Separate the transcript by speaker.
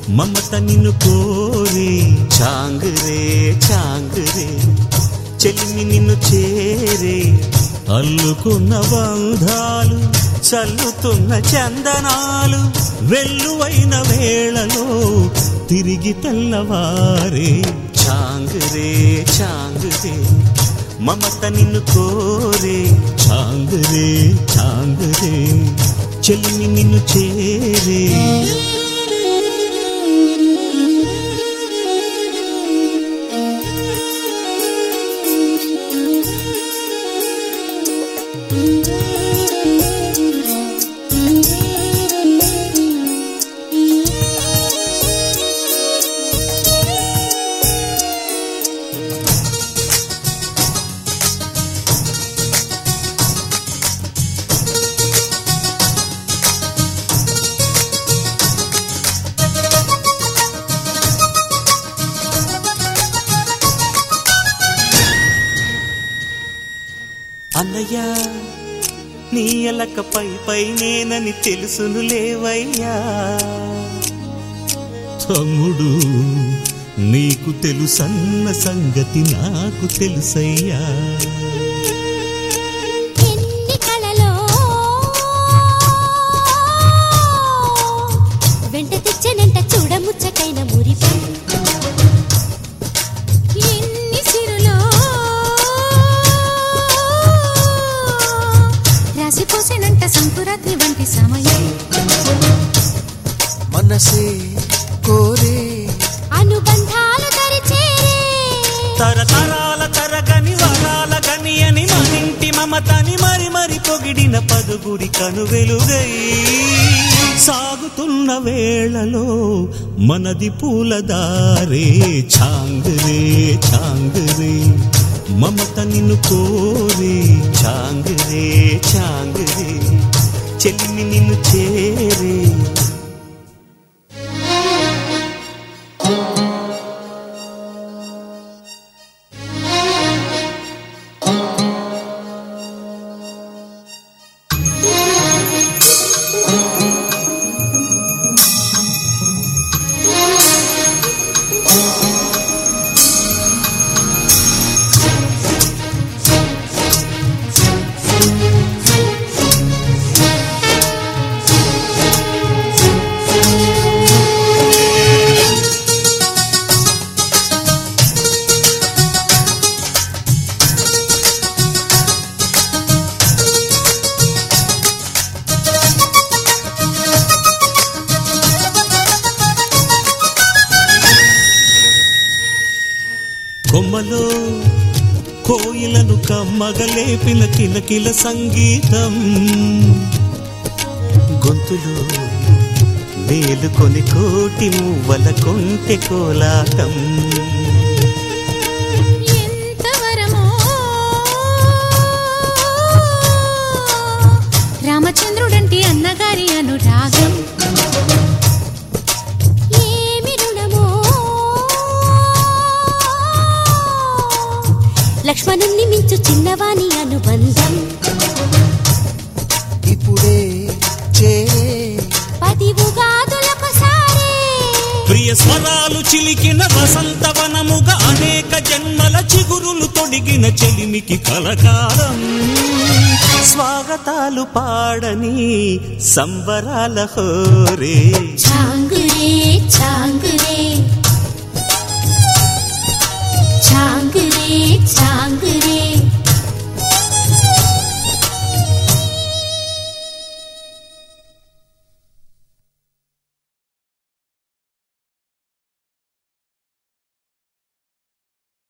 Speaker 1: మమత నిన్ను కోరి చాంగురే చాంగురే చెలిమి నిన్ను చేరే అల్లుకున్న బంధాలు చల్లుతున్న చందనాలు వెల్లువైన వేళలో తిరిగి తెల్లవారే చాంగురే చాంగురే మమత నిన్ను కోరే చాంగురే చాంగురే చెలిమి నిన్ను చేరే అన్నయ్య నీ ఎలక పై పై నేనని తెలుసును లేవయ్యా తమ్ముడు నీకు తెలుసన్న సంగతి నాకు తెలుసయ్యా
Speaker 2: ఎన్ని కళలో వెంట తెచ్చనంట చూడముచ్చటైన మురిపం ఎన్ని సిరులో రాసిపోసేనంట సంకురాత్రి వంటి సమయం
Speaker 3: మనసే కోరే
Speaker 2: అనుబంధాలు తరిచేరే
Speaker 1: తరతరాల తరగని వరాల గని అని మనింటి మమతని మరి మరి పొగిడిన పదుగుడి కను వెలుగై సాగుతున్న వేళలో మనది పూలదారే ఛాంగరే ఛాంగరే మమత నిన్ను కోరే ఛాంగరే ఛాంగరే చెల్లిని నిన్ను చేరే కొమ్మలో కోయిలను కమ్మగలేపిన కిలకిల సంగీతం గొంతులో మేలుకొని కోటి మువ్వల కొంటె కోలాటం
Speaker 2: ఎంత వరమో రామచంద్రుడంటి అన్నగారి అనురాగం ఏమి రుణమో లక్ష్మణుణ్ణి మించు చిన్నవాని అనుబంధం
Speaker 3: ఇప్పుడే చేరే
Speaker 2: పది ఉగాదులొకసారే
Speaker 1: ప్రియ స్వరాలు చిలికిన వసంతవనముగా అనేక జన్మల చిగురులు తొడిగిన చెలిమికి కలకాలం స్వాగతాలు పాడని సంబరాల హోరే
Speaker 2: చాంగురే చాంగురే చాంగురే చాంగురే